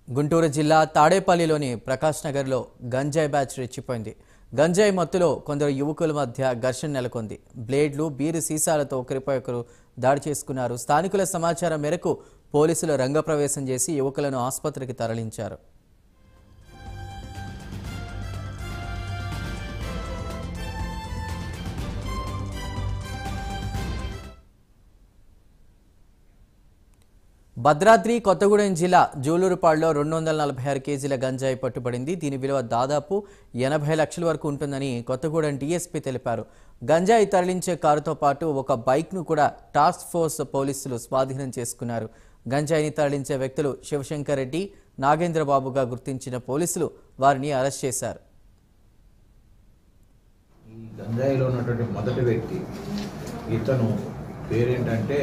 గుంటూరు జిల్లా తాడేపల్లిలోని ప్రకాష్ నగర్లో గంజాయి బ్యాచ్ రెచ్చిపోయింది గంజాయి మత్తులో కొందరు యువకుల మధ్య ఘర్షణ నెలకొంది బ్లేడ్లు బీరు సీసాలతో ఒకరిపై ఒకరు దాడి చేసుకున్నారు స్థానికుల సమాచారం మేరకు పోలీసులు రంగప్రవేశం చేసి యువకులను ఆసుపత్రికి తరలించారు భద్రాద్రి కొత్తగూడెం జిల్లా జూలూరుపాడులో రెండు వందల నలభై ఆరు కేజీల గంజాయి పట్టుబడింది దీని విలువ దాదాపు ఎనభై లక్షల వరకు ఉంటుందని కొత్తగూడెం డీఎస్పీ తెలిపారు గంజాయి తరలించే కారుతో పాటు ఒక బైక్ను కూడా టాస్క్ ఫోర్స్ పోలీసులు స్వాధీనం చేసుకున్నారు గంజాయిని తరలించే వ్యక్తులు శివశంకర్ రెడ్డి నాగేంద్రబాబుగా గుర్తించిన పోలీసులు వారిని అరెస్ట్ చేశారు ఈ గంజాయిలో ఉన్నటువంటి మొదటి వ్యక్తి ఇతను పేరేంటంటే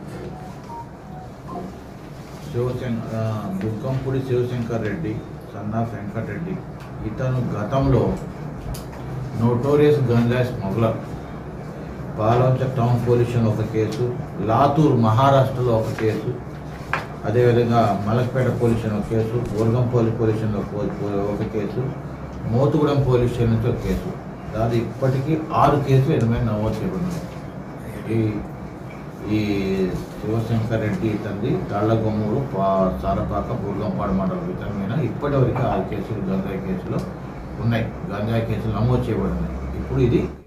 శివశంకర్ దుర్గంపూడి శివశంకర్ రెడ్డి సన్నా వెంకట్ రెడ్డి ఇతను గతంలో నోటోరియస్ గంజాయి స్మగ్లర్ పాలంచ టౌన్ పోలీసులో ఒక కేసు లాతూర్ మహారాష్ట్రలో ఒక కేసు అదేవిధంగా మలక్పేట పోలీస్ స్టేషన్ ఒక కేసు బోర్గం పోలీస్ పోలీస్ స్టేషన్లో పో- పో- ఒక కేసు మోతుగూడెం పోలీస్ స్టేషన్ నుంచి ఒక కేసు దాదాపు ఇప్పటికీ ఆరు కేసులు ఎనిమిది నమోదు చేయబడినాయి ఈ ఈ శివశంకర్ రెడ్డి ఇతంది తాళ్లగొమ్మూరు పా సారపాక బూర్గంపాడు మండలం ఇతని మీద ఇప్పటివరకు ఆరు కేసులు గంజాయి కేసులు ఉన్నాయి గంజాయి కేసులు నమోదు చేయబడినాయి ఇప్పుడు ఇది